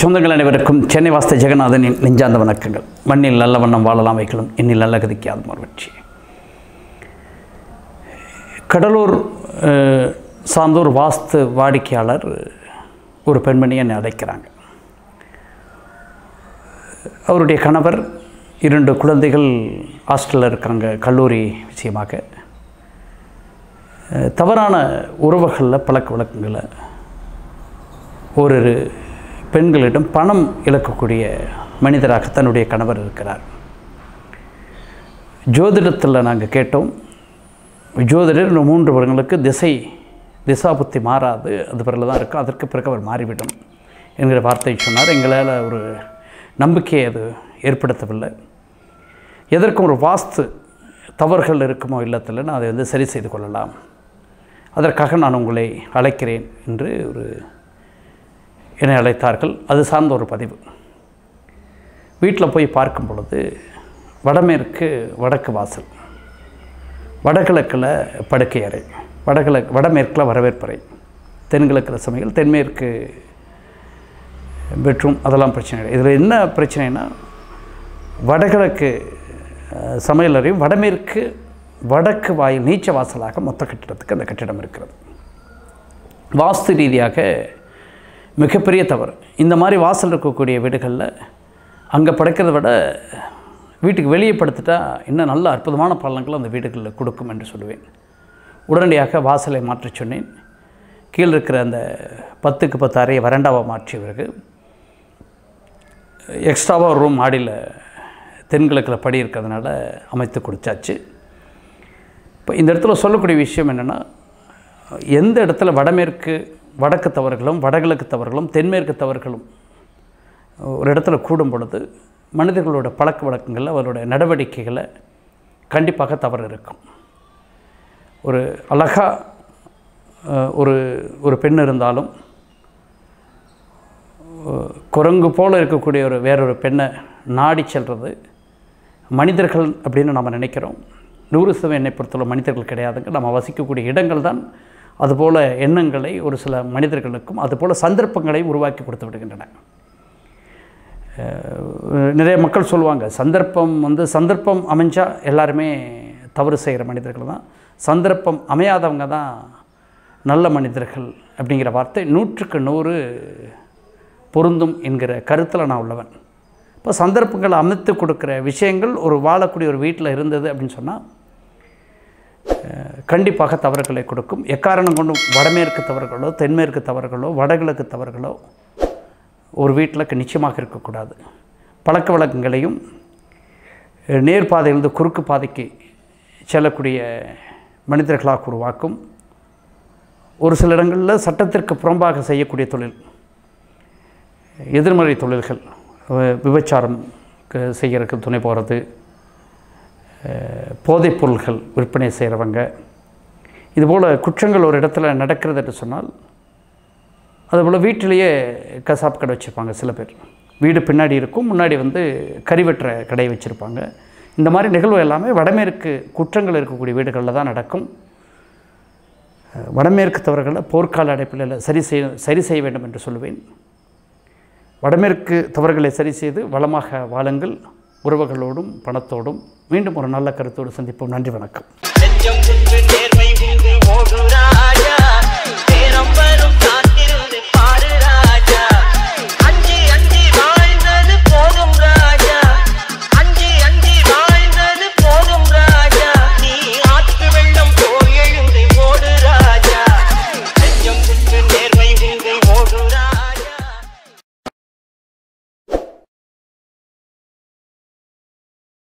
சொந்தங்கள் அனைவருக்கும் சென்னை வாஸ்த ஜெகநாதனின் நெஞ்சார்ந்த வணக்கங்கள் மண்ணில் நல்ல வண்ணம் வாழலாம் வைக்கலும் என்னில் நல்ல கதிக்காத மறுவட்சி கடலூர் அஹ், சார்ந்த ஒரு வாஸ்து வாடிக்கையாளர் ஒரு பெண்மணியை என்னை அழைக்கிறாங்க அவருடைய கணவர் இரண்டு குழந்தைகள் ஹாஸ்டலில் இருக்காங்க கல்லூரி விஷயமாக அஹ், தவறான உறவுகளில் பழக்க வழக்கங்களை ஓரிரு பெண்களிடம் பணம் இழக்கக்கூடிய மனிதராக தன்னுடைய கணவர் இருக்கிறார் ஜோதிடத்தில் நாங்கள் கேட்டோம் ஜோதிடர் இன்னும் மூன்று வருடங்களுக்கு திசை திசா புத்தி மாறாது அது பிறகு தான் இருக்கும் அதற்கு பிறகு அவர் மாறிவிடும் என்கிற வார்த்தை சொன்னார் எங்களால் ஒரு நம்பிக்கையை அது ஏற்படுத்தவில்லை எதற்கும் ஒரு வாஸ்து தவறுகள் இருக்குமோ இல்லத்தில் நான் அதை வந்து சரி செய்து கொள்ளலாம் அதற்காக நான் உங்களை அழைக்கிறேன் என்று ஒரு என்னை அழைத்தார்கள் அது சார்ந்த ஒரு பதிவு வீட்டில் போய் பார்க்கும் பொழுது வடமேற்கு வடக்கு வாசல் வடகிழக்கில் படுக்கை அறை வடகிழக்கு வடமேற்கில் வரவேற்பறை தென்கிழக்கில் சமையல் தென்மேற்கு பெட்ரூம் அதெல்லாம் பிரச்சனை இல்லை இதில் என்ன பிரச்சனைனா வடகிழக்கு அஹ், சமையல் அறையும் வடமேற்கு வடக்கு வாயில் நீச்ச வாசலாக மொத்த கட்டிடத்துக்கு அந்த கட்டிடம் இருக்கிறது வாஸ்து ரீதியாக மிகப்பெரிய தவறு இந்த மாதிரி வாசல் இருக்கக்கூடிய வீடுகளில் அங்கே படுக்கிறத விட வீட்டுக்கு வெளியே படுத்துட்டா இன்னும் நல்ல அற்புதமான பலன்கள் அந்த வீடுகளில் கொடுக்கும் என்று சொல்லுவேன் உடனடியாக வாசலை மாற்றச் சொன்னேன் கீழே இருக்கிற அந்த பத்துக்கு பத்து அறையை வறண்டாவை மாற்றிய பிறகு எக்ஸ்ட்ராவாக ஒரு ரூம் மாடியில் தென்கிழக்கில் படி இருக்கிறதுனால அமைத்து கொடுத்தாச்சு இப்போ இந்த இடத்துல சொல்லக்கூடிய விஷயம் என்னென்னா எந்த இடத்துல வடமேற்கு வடக்கு தவறுகளும் வடகிழக்கு தவறுகளும் தென்மேற்கு தவறுகளும் ஒரு இடத்துல கூடும் பொழுது மனிதர்களோட பழக்க வழக்கங்களில் அவருடைய நடவடிக்கைகளை கண்டிப்பாக தவறு இருக்கும் ஒரு அழகாக ஒரு ஒரு பெண் இருந்தாலும் அஹ், குரங்கு போல் இருக்கக்கூடிய ஒரு வேறொரு பெண்ணை நாடி செல்வது மனிதர்கள் அப்படின்னு நம்ம நினைக்கிறோம் நூறு சதவீதம் என்னை பொறுத்தவரை மனிதர்கள் கிடையாதுங்க நம்ம வசிக்கக்கூடிய இடங்கள் தான் அதுபோல் எண்ணங்களை ஒரு சில மனிதர்களுக்கும் அதுபோல் சந்தர்ப்பங்களை உருவாக்கி கொடுத்து விடுகின்றன அஹ் நிறைய மக்கள் சொல்லுவாங்க சந்தர்ப்பம் வந்து சந்தர்ப்பம் அமைஞ்சால் எல்லாருமே தவறு செய்கிற மனிதர்கள் தான் சந்தர்ப்பம் அமையாதவங்க தான் நல்ல மனிதர்கள் அப்படிங்கிற வார்த்தை நூற்றுக்கு நூறு பொருந்தும் என்கிற கருத்தில் நான் உள்ளவன் இப்போ சந்தர்ப்பங்கள் அமைத்து கொடுக்குற விஷயங்கள் ஒரு வாழக்கூடிய ஒரு வீட்டில் இருந்தது அப்படின்னு சொன்னால் கண்டிப்பாக தவறுகளை கொடுக்கும் எக்காரணம் கொண்டும் வடமேற்கு தவறுகளோ தென்மேற்கு தவறுகளோ வடகிழக்கு தவறுகளோ ஒரு வீட்டில் நிச்சயமாக இருக்கக்கூடாது பழக்க வழக்கங்களையும் அஹ், நேர்பாதையிலிருந்து குறுக்கு பாதைக்கு செல்லக்கூடிய மனிதர்களாக உருவாக்கும் ஒரு சில இடங்களில் சட்டத்திற்கு புறம்பாக செய்யக்கூடிய தொழில் எதிர்மறை தொழில்கள் அஹ், விபச்சாரம் க- செய்யறதுக்கு துணை போகிறது போதைப் பொருள்கள் விற்பனை செய்கிறவங்க இதுபோல் குற்றங்கள் ஒரு இடத்துல நடக்கிறது என்று சொன்னால் அதுபோல் வீட்டிலேயே கசாப் கடை வச்சுருப்பாங்க சில பேர் வீடு பின்னாடி இருக்கும் முன்னாடி வந்து கறி வெட்டுற கடை வச்சுருப்பாங்க இந்த மாதிரி நிகழ்வு எல்லாமே வடமேற்கு குற்றங்கள் இருக்கக்கூடிய வீடுகளில் தான் நடக்கும் அஹ், வடமேற்கு தவறுகளை போர்க்கால அடைப்பில் சரி செய்ய சரி செய்ய வேண்டும் என்று சொல்லுவேன் வடமேற்கு தவறுகளை சரி செய்து வளமாக வாழுங்கள் உறவுகளோடும் பணத்தோடும் மீண்டும் ஒரு நல்ல கருத்தோடு சந்திப்போம் நன்றி வணக்கம்